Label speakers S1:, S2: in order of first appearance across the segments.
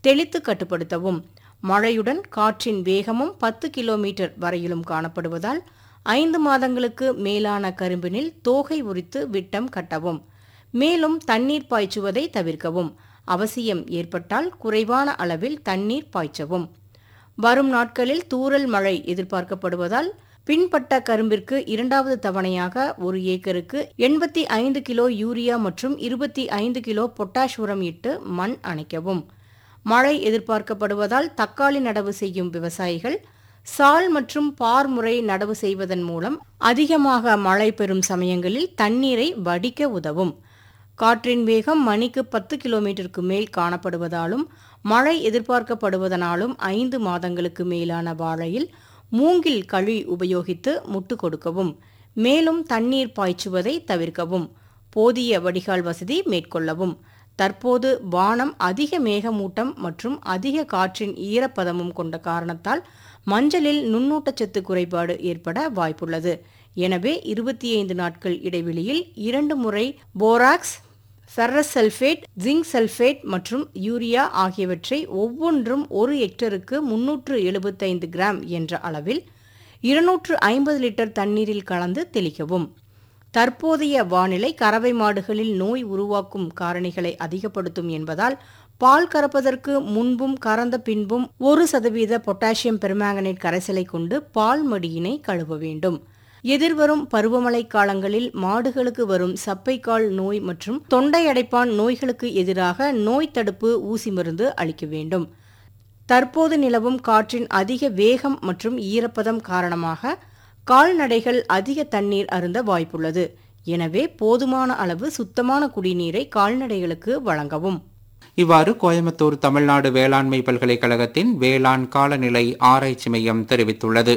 S1: தெளித்து கட்டுப்படுத்தவும் மழையுடன் காற்றின் வேகமும் பத்து கிலோமீட்டர் வரையிலும் காணப்படுவதால் ஐந்து மாதங்களுக்கு மேலான கரும்பினில் தோகை உரித்து விட்டம் கட்டவும் மேலும் தண்ணீர் பாய்ச்சுவதை தவிர்க்கவும் அவசியம் ஏற்பட்டால் குறைவான அளவில் தண்ணீர் பாய்ச்சவும் வரும் நாட்களில் தூறல் மழை எதிர்பார்க்கப்படுவதால் பின்பட்ட கரும்பிற்கு இரண்டாவது தவணையாக ஒரு ஏக்கருக்கு எண்பத்தி ஐந்து கிலோ யூரியா மற்றும் இருபத்தி ஐந்து கிலோ பொட்டாஷ் உரம் இட்டு மண் அணைக்கவும் மழை எதிர்பார்க்கப்படுவதால் தக்காளி நடவு செய்யும் விவசாயிகள் சால் மற்றும் பார் முறை நடவு செய்வதன் மூலம் அதிகமாக மழை பெறும் சமயங்களில் தண்ணீரை வடிக்க உதவும் காற்றின் வேகம் மணிக்கு பத்து கிலோமீட்டருக்கு மேல் காணப்படுவதாலும் மழை எதிர்பார்க்கப்படுவதனாலும் ஐந்து மாதங்களுக்கு மேலான வாழையில் மூங்கில் கழி உபயோகித்து முட்டு கொடுக்கவும் மேலும் தண்ணீர் பாய்ச்சுவதை தவிர்க்கவும் போதிய வடிகால் வசதி மேற்கொள்ளவும் தற்போது வானம் அதிக மேகமூட்டம் மற்றும் அதிக காற்றின் ஈரப்பதமும் கொண்ட காரணத்தால் மஞ்சளில் நுண்ணூட்டச்சத்து குறைபாடு ஏற்பட வாய்ப்புள்ளது எனவே இருபத்தி ஐந்து நாட்கள் இடைவெளியில் இரண்டு முறை borax ferrous sulphate zinc sulphate மற்றும் யூரியா ஆகியவற்றை ஒவ்வொன்றும் ஒரு ஹெக்டருக்கு முன்னூற்று எழுபத்தைந்து கிராம் என்ற அளவில் இருநூற்று ஐம்பது லிட்டர் தண்ணீரில் கலந்து தெளிக்கவும் தற்போதைய வானிலை கறவை மாடுகளில் நோய் உருவாக்கும் காரணிகளை அதிகப்படுத்தும் என்பதால் பால் கறப்பதற்கு முன்பும் கறந்த பின்பும் ஒரு சதவீத பொட்டாசியம் பெர்மாங்கனேட் கரைசலை கொண்டு பால் மடியினை கழுவ வேண்டும் எதிர்வரும் பருவமழை காலங்களில் மாடுகளுக்கு வரும் சப்பைக்கால் நோய் மற்றும் தொண்டை அடைப்பான் நோய்களுக்கு எதிராக நோய் தடுப்பு ஊசி மருந்து அளிக்க வேண்டும் தற்போது நிலவும் காற்றின் அதிக வேகம் மற்றும் ஈரப்பதம் காரணமாக கால்நடைகள் அதிக தண்ணீர் அருந்த வாய்ப்புள்ளது எனவே போதுமான அளவு சுத்தமான குடிநீரை கால்நடைகளுக்கு வழங்கவும்
S2: இவ்வாறு கோயம்புத்தூர் தமிழ்நாடு வேளாண்மை பல்கலைக்கழகத்தின் வேளாண் காலநிலை ஆராய்ச்சி மையம் தெரிவித்துள்ளது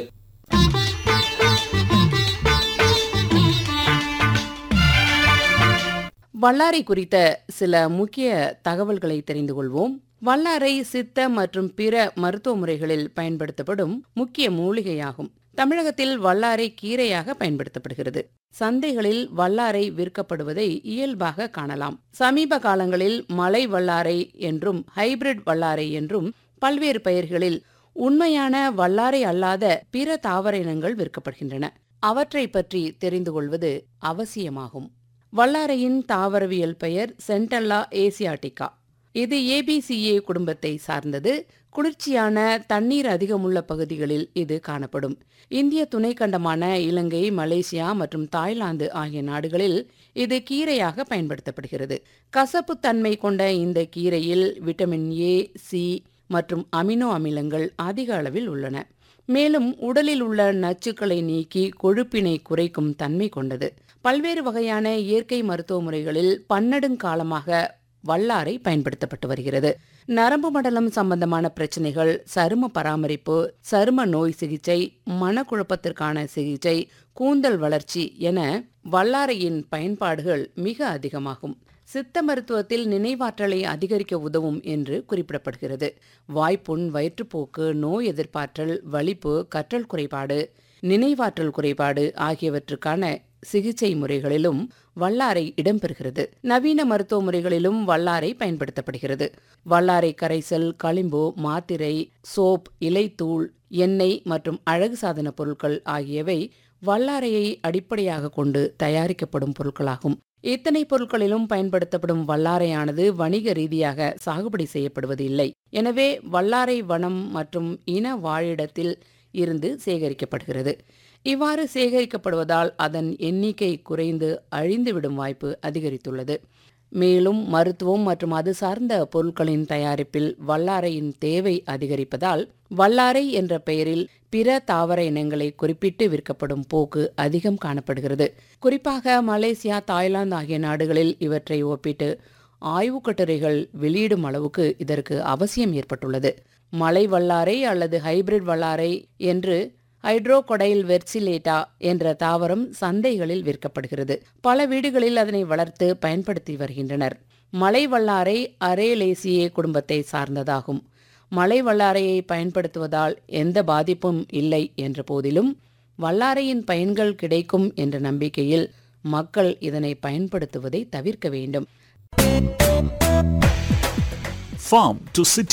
S3: வல்லாரை குறித்த சில முக்கிய தகவல்களை தெரிந்து கொள்வோம் வல்லாரை சித்த மற்றும் பிற மருத்துவ முறைகளில் பயன்படுத்தப்படும் முக்கிய மூலிகையாகும் தமிழகத்தில் வல்லாரை கீரையாக பயன்படுத்தப்படுகிறது சந்தைகளில் வல்லாரை விற்கப்படுவதை இயல்பாக காணலாம் சமீப காலங்களில் மலை வல்லாரை என்றும் ஹைபிரிட் வல்லாரை என்றும் பல்வேறு பெயர்களில் உண்மையான வல்லாரை அல்லாத பிற தாவர இனங்கள் விற்கப்படுகின்றன அவற்றை பற்றி தெரிந்து கொள்வது அவசியமாகும் வல்லாரையின் தாவரவியல் பெயர் சென்டல்லா ஏசியாட்டிகா இது ஏபிசிஏ குடும்பத்தை சார்ந்தது குளிர்ச்சியான தண்ணீர் அதிகமுள்ள பகுதிகளில் இது காணப்படும் இந்திய துணைக்கண்டமான இலங்கை மலேசியா மற்றும் தாய்லாந்து ஆகிய நாடுகளில் இது கீரையாக பயன்படுத்தப்படுகிறது கசப்பு தன்மை கொண்ட இந்த கீரையில் விட்டமின் ஏ சி மற்றும் அமினோ அமிலங்கள் அதிக அளவில் உள்ளன மேலும் உடலில் உள்ள நச்சுக்களை நீக்கி கொழுப்பினை குறைக்கும் தன்மை கொண்டது பல்வேறு வகையான இயற்கை மருத்துவ முறைகளில் பன்னெடுங்காலமாக வல்லாரை பயன்படுத்தப்பட்டு வருகிறது நரம்பு மண்டலம் சம்பந்தமான பிரச்சனைகள் சரும பராமரிப்பு சரும நோய் சிகிச்சை மனக்குழப்பத்திற்கான சிகிச்சை கூந்தல் வளர்ச்சி என வல்லாரையின் பயன்பாடுகள் மிக அதிகமாகும் சித்த மருத்துவத்தில் நினைவாற்றலை அதிகரிக்க உதவும் என்று குறிப்பிடப்படுகிறது வாய்ப்புண் வயிற்றுப்போக்கு நோய் எதிர்ப்பாற்றல் வலிப்பு கற்றல் குறைபாடு நினைவாற்றல் குறைபாடு ஆகியவற்றுக்கான சிகிச்சை முறைகளிலும் வல்லாரை இடம்பெறுகிறது நவீன மருத்துவ முறைகளிலும் வல்லாரை பயன்படுத்தப்படுகிறது வல்லாரை கரைசல் களிம்பு மாத்திரை சோப் இலைத்தூள் எண்ணெய் மற்றும் அழகு சாதன பொருட்கள் ஆகியவை வல்லாரையை அடிப்படையாக கொண்டு தயாரிக்கப்படும் பொருட்களாகும் இத்தனை பொருட்களிலும் பயன்படுத்தப்படும் வல்லாரையானது வணிக ரீதியாக சாகுபடி செய்யப்படுவது இல்லை எனவே வல்லாரை வனம் மற்றும் இன வாழிடத்தில் இருந்து சேகரிக்கப்படுகிறது இவ்வாறு சேகரிக்கப்படுவதால் அதன் எண்ணிக்கை குறைந்து அழிந்துவிடும் வாய்ப்பு அதிகரித்துள்ளது மேலும் மருத்துவம் மற்றும் அது சார்ந்த பொருட்களின் தயாரிப்பில் வல்லாரையின் தேவை அதிகரிப்பதால் வல்லாரை என்ற பெயரில் பிற தாவர இனங்களை குறிப்பிட்டு விற்கப்படும் போக்கு அதிகம் காணப்படுகிறது குறிப்பாக மலேசியா தாய்லாந்து ஆகிய நாடுகளில் இவற்றை ஒப்பிட்டு ஆய்வுக் கட்டுரைகள் வெளியிடும் அளவுக்கு இதற்கு அவசியம் ஏற்பட்டுள்ளது மலை வல்லாரை அல்லது ஹைபிரிட் வல்லாரை என்று ஹைட்ரோகொடைல் வெர்சிலேட்டா என்ற தாவரம் சந்தைகளில் விற்கப்படுகிறது பல வீடுகளில் அதனை வளர்த்து பயன்படுத்தி வருகின்றனர் மலை வல்லாரை அரேலேசியே குடும்பத்தை சார்ந்ததாகும் மலை வல்லாரையை பயன்படுத்துவதால் எந்த பாதிப்பும் இல்லை என்ற போதிலும் வல்லாரையின் பயன்கள் கிடைக்கும் என்ற நம்பிக்கையில் மக்கள் இதனை பயன்படுத்துவதை தவிர்க்க வேண்டும்
S4: Farm to City